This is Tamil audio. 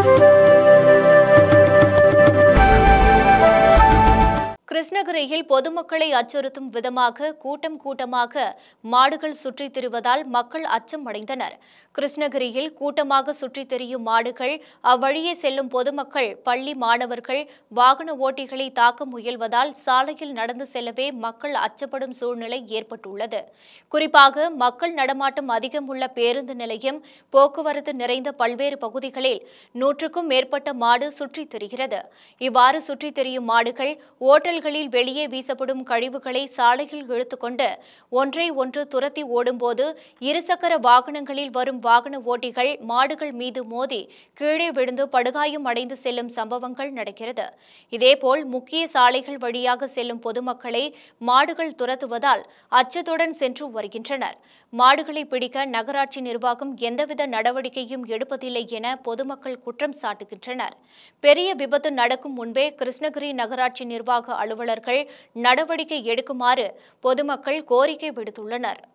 கிருஷ்ணகிரியில் பொதுமக்களை அச்சுறுத்தும் விதமாக கூட்டம் கூட்டமாக மாடுகள் சுற்றித் திரிவதால் மக்கள் அச்சம் அடைந்தனர் கிருஷ்ணகிரியில் கூட்டமாக சுற்றித் திரியும் மாடுகள் அவ்வழியே செல்லும் பொதுமக்கள் பள்ளி மாணவர்கள் வாகன ஓட்டிகளை தாக்க முயல்வதால் சாலையில் நடந்து செல்லவே மக்கள் அச்சப்படும் சூழ்நிலை ஏற்பட்டுள்ளது குறிப்பாக மக்கள் நடமாட்டம் அதிகம் உள்ள பேருந்து நிலையம் போக்குவரத்து நிறைந்த பல்வேறு பகுதிகளில் நூற்றுக்கும் மேற்பட்ட மாடு சுற்றித் திரிகிறது இவ்வாறு சுற்றித் திரியும் மாடுகள் ஓட்டல்களில் வெளியே வீசப்படும் கழிவுகளை சாலையில் இழுத்துக்கொண்டு ஒன்றை ஒன்று துரத்தி ஓடும்போது இருசக்கர வாகனங்களில் வரும் வாகன ஓட்டிகள் மாடுகள் மீது மோதி கீழே விழுந்து படுகாயம் அடைந்து செல்லும் சம்பவங்கள் நடக்கிறது இதேபோல் முக்கிய சாலைகள் வழியாக செல்லும் பொதுமக்களை மாடுகள் துரத்துவதால் அச்சத்துடன் சென்று வருகின்றனர் மாடுகளை பிடிக்க நகராட்சி நிர்வாகம் எந்தவித நடவடிக்கையும் எடுப்பதில்லை என பொதுமக்கள் குற்றம் சாட்டுகின்றனர் பெரிய விபத்து நடக்கும் முன்பே கிருஷ்ணகிரி நகராட்சி நிர்வாக அலுவலர்கள் நடவடிக்கை எடுக்குமாறு பொதுமக்கள் கோரிக்கை விடுத்துள்ளனர்